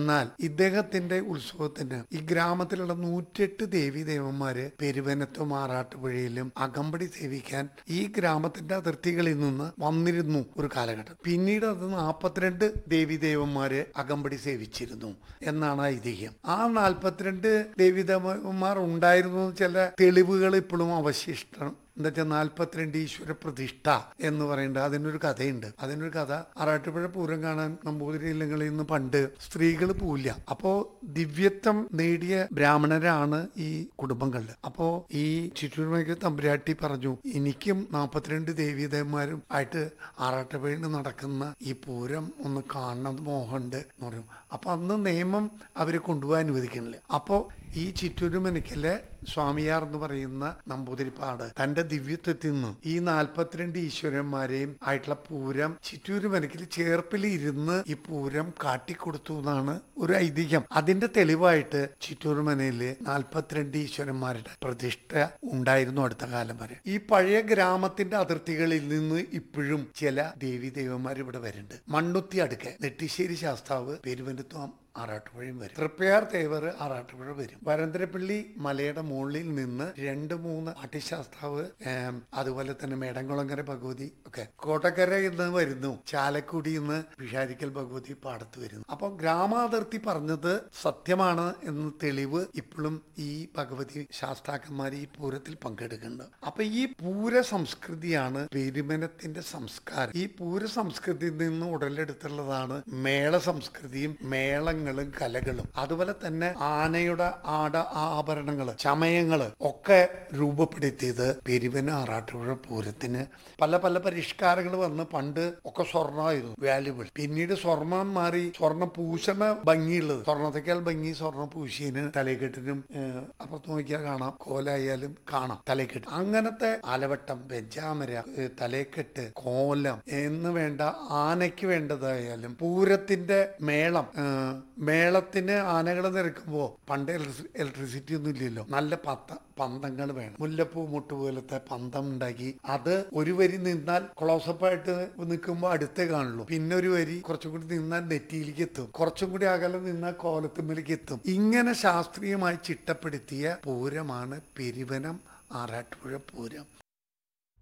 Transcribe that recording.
എന്നാൽ ഇദ്ദേഹത്തിന്റെ ഉത്സവത്തിന് ഈ ഗ്രാമത്തിലുള്ള നൂറ്റെട്ട് ദേവി ദേവന്മാര് പെരുവനത്തും ആറാട്ടുപുഴയിലും അകമ്പടി സേവിക്കാൻ ഈ ഗ്രാമത്തിന്റെ അതിർത്തികളിൽ നിന്ന് വന്നിരുന്നു ഒരു കാലഘട്ടം പിന്നീട് അത് നാൽപ്പത്തിരണ്ട് ദേവി ദേവന്മാര് അകമ്പടി സേവിച്ചിരുന്നു എന്നാണ് ഐതിഹ്യം ആ നാൽപ്പത്തിരണ്ട് ദേവി ദേവന്മാർ ഉണ്ടായിരുന്നു എന്ന് ചില തെളിവുകൾ ഇപ്പോഴും അവശിഷ്ടം എന്താ വെച്ചാൽ നാൽപ്പത്തിരണ്ട് ഈശ്വര പ്രതിഷ്ഠ എന്ന് പറയുന്നത് അതിനൊരു കഥയുണ്ട് അതിനൊരു കഥ ആറാട്ടുപുഴ പൂരം കാണാൻ നമ്പൂതിരി ഇല്ലങ്ങളിൽ നിന്ന് പണ്ട് സ്ത്രീകൾ പോവില്ല അപ്പോ ദിവ്യത്വം നേടിയ ബ്രാഹ്മണരാണ് ഈ കുടുംബങ്ങളിൽ അപ്പോ ഈ ചുറ്റൂർമയ്ക്ക് തമ്പുരാട്ടി പറഞ്ഞു എനിക്കും നാൽപ്പത്തിരണ്ട് ദേവീദേവന്മാരും ആയിട്ട് ആറാട്ടുപുഴയിൽ നടക്കുന്ന ഈ പൂരം ഒന്ന് കാണണം മോഹമുണ്ട് എന്ന് പറഞ്ഞു അപ്പൊ അന്ന് നിയമം അവരെ കൊണ്ടുപോകാൻ അനുവദിക്കണില്ല അപ്പോ ഈ ചിറ്റൂരുമനക്കിലെ സ്വാമിയാർ എന്ന് പറയുന്ന നമ്പൂതിരിപ്പാട് തന്റെ ദിവ്യത്വത്തിൽ നിന്ന് ഈ നാൽപ്പത്തിരണ്ട് ഈശ്വരന്മാരെയും ആയിട്ടുള്ള പൂരം ചിറ്റൂരുമനക്കിൽ ചേർപ്പിൽ ഇരുന്ന് ഈ പൂരം കാട്ടിക്കൊടുത്തു എന്നാണ് ഒരു ഐതിഹ്യം അതിന്റെ തെളിവായിട്ട് ചിറ്റൂരുമനയില് നാൽപ്പത്തിരണ്ട് ഈശ്വരന്മാരുടെ പ്രതിഷ്ഠ ഉണ്ടായിരുന്നു അടുത്ത കാലം വരെ ഈ പഴയ ഗ്രാമത്തിന്റെ അതിർത്തികളിൽ നിന്ന് ഇപ്പോഴും ചില ദേവി ദേവന്മാർ ഇവിടെ വരുന്നുണ്ട് മണ്ണുത്തി അടുക്ക നെട്ടിശ്ശേരി ശാസ്താവ് പെരുവനത്തും ആറാട്ടുപുഴയും വരും തൃപ്പയാർ തേവർ ആറാട്ടുപുഴ വരും വരന്തരപ്പള്ളി മലയുടെ മുകളിൽ നിന്ന് രണ്ട് മൂന്ന് പാട്ടിശാസ്താവ് ഏം, അതുപോലെ തന്നെ മേടംകുളങ്ങര ഭഗവതി ഒക്കെ കോട്ടക്കര എന്ന് വരുന്നു ചാലക്കുടി എന്ന് പിഷാരിക്കൽ ഭഗവതി പാടത്ത് വരുന്നു അപ്പൊ ഗ്രാമാതിർത്തി പറഞ്ഞത് സത്യമാണ് എന്ന് തെളിവ് ഇപ്പോഴും ഈ ഭഗവതി ശാസ്താക്കന്മാർ ഈ പൂരത്തിൽ പങ്കെടുക്കുന്നുണ്ട് അപ്പൊ ഈ പൂര സംസ്കൃതിയാണ് പെരുമനത്തിന്റെ സംസ്കാരം ഈ പൂര സംസ്കൃതിയിൽ നിന്ന് ഉടലെടുത്തുള്ളതാണ് മേള സംസ്കൃതിയും മേളങ്ങളും കലകളും അതുപോലെ തന്നെ ആനയുടെ ആട ആഭരണങ്ങള് ചമയങ്ങള് ഒക്കെ രൂപപ്പെടുത്തിയത് പെരുവന ആറാട്ടുപുഴ പൂരത്തിന് പല പല പരിഷ്കാരങ്ങൾ വന്ന് പണ്ട് ഒക്കെ സ്വർണ്ണമായിരുന്നു വാല്യുബിൾ പിന്നീട് സ്വർണം മാറി സ്വർണ്ണ പൂശണ ഭംഗിയുള്ളത് സ്വർണ്ണത്തേക്കാൾ ഭംഗി സ്വർണ്ണ പൂശീന് തലക്കെട്ടിനും ഏഹ്, അപ്പുറത്ത് നോക്കിയാൽ കാണാം കോലായാലും കാണാം തലക്കെട്ട് അങ്ങനത്തെ ആലവട്ടം ബെജാമര ഏഹ്, തലക്കെട്ട് കോലം എന്ന് വേണ്ട ആനയ്ക്ക് വേണ്ടതായാലും പൂരത്തിന്റെ മേളം ഏഹ്, മേളത്തിന് ആനകൾ നിരക്കുമ്പോ പണ്ട് ഇലക്ട്രിസിറ്റി ഒന്നും ഇല്ലല്ലോ നല്ല പത്ത പന്തങ്ങൾ വേണം മുല്ലപ്പൂ മുട്ട് പോലത്തെ പന്തം ഉണ്ടാക്കി അത് ഒരു വരി നിന്നാൽ ക്ലോസപ്പ് ആയിട്ട് നിൽക്കുമ്പോൾ അടുത്തേ കാണുള്ളൂ പിന്നെ ഒരു വരി കുറച്ചും കൂടി നിന്നാൽ നെറ്റിയിലേക്ക് എത്തും കുറച്ചും കൂടി അകലെ നിന്നാൽ കോലത്തുമ്പിലേക്ക് എത്തും ഇങ്ങനെ ശാസ്ത്രീയമായി ചിട്ടപ്പെടുത്തിയ പൂരമാണ് പെരുവനം ആറാട്ടുപുഴ പൂരം